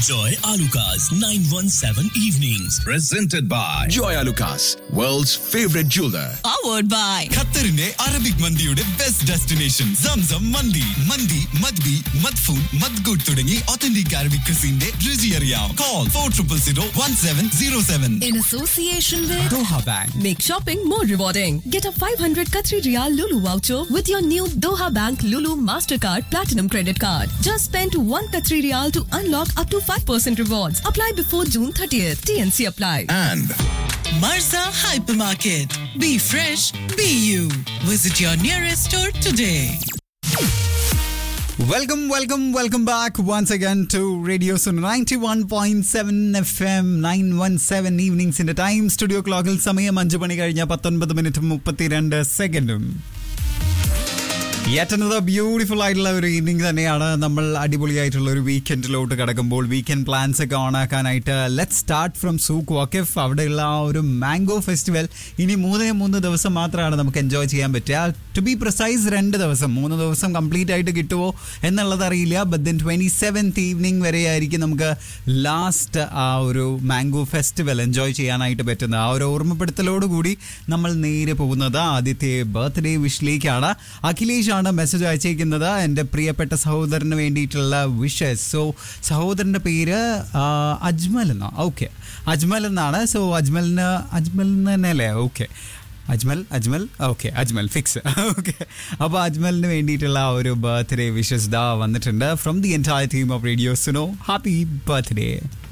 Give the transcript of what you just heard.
Enjoy Alucard's 917 evenings. Presented by Joy Lucas, world's favorite jeweler. powered by ഖത്തറിന്റെ Arabic മന്തിയുടെ best destination Zamzam മന്തി മന്തി മദ്ബി മദ്ഫൂൻ മദ്ഗൂട്ട് തുടങ്ങി ഒത്തന്റിക് അറബിക് ക്രിസിന്റെ രുചി അറിയാം call four triple zero one seven zero seven in association with Doha bank Make shopping more rewarding. Get a 500 Qatari Riyal Lulu voucher with your new Doha Bank Lulu Mastercard Platinum Credit Card. Just spend 1 Qatari Riyal to unlock up to 5% rewards. Apply before June 30th. TNC apply. And Marza Hypermarket. Be fresh, be you. Visit your nearest store today. Welcome welcome welcome back once again to radio ninety one point seven F M nine one seven ഈവനിങ്സിന്റെ time studio ക്ലോക്കിൽ സമയം അഞ്ച് മണി കഴിഞ്ഞ പത്തൊൻപത് മിനിറ്റും മുപ്പത്തിരണ്ട് സെക്കൻഡും ഏറ്റവും ബ്യൂട്ടിഫുൾ ആയിട്ടുള്ള ഒരു ഈവനിങ് തന്നെയാണ് നമ്മൾ അടിപൊളിയായിട്ടുള്ള ഒരു വീക്കെൻഡിലോട്ട് കിടക്കുമ്പോൾ വീക്കെൻഡ് പ്ലാൻസ് ഒക്കെ ഓൺ ആക്കാനായിട്ട് let start from Souq Waqif അവിടെയുള്ള ആ ഒരു മാംഗോ ഫെസ്റ്റിവൽ ഇനി മൂന്നേ മൂന്ന് ദിവസം മാത്രമാണ് നമുക്ക് എൻജോയ് ചെയ്യാൻ പറ്റുക ടു ബി പ്രിസൈസ് രണ്ട് ദിവസം മൂന്ന് ദിവസം കംപ്ലീറ്റ് ആയിട്ട് കിട്ടുമോ എന്നുള്ളത് അറിയില്ല but then twenty seventh evening വരെ ആയിരിക്കും നമുക്ക് ലാസ്റ്റ് ആ ഒരു മാംഗോ ഫെസ്റ്റിവൽ എൻജോയ് ചെയ്യാനായിട്ട് പറ്റുന്നത് ആ ഒരു ഓർമ്മപ്പെടുത്തലോടുകൂടി നമ്മൾ നേരെ പോകുന്നത് ആദ്യത്തെ ബർത്ത്ഡേ വിഷിലേക്കാണ് അഖിലേഷ് ആണ് മെസ്സേജ് അയച്ചേക്കുന്നത് എൻ്റെ പ്രിയപ്പെട്ട സഹോദരന് വേണ്ടിയിട്ടുള്ള വിഷസ് സോ സഹോദരൻ്റെ പേര് ആ, അജ്മൽ എന്നാ ഓക്കെ അജ്മൽ എന്നാണ് സോ അജ്മലിന് അജ്മൽ എന്ന് തന്നെയല്ലേ okay Ajmal Ajmal okay Ajmal fix okay അപ്പോൾ അജ്മലിന് വേണ്ടിയിട്ടുള്ള ആ ഒരു ബർത്ത്ഡേ വിഷസ് ദാ വന്നിട്ടുണ്ട് from the entire team of radio Suno happy birthday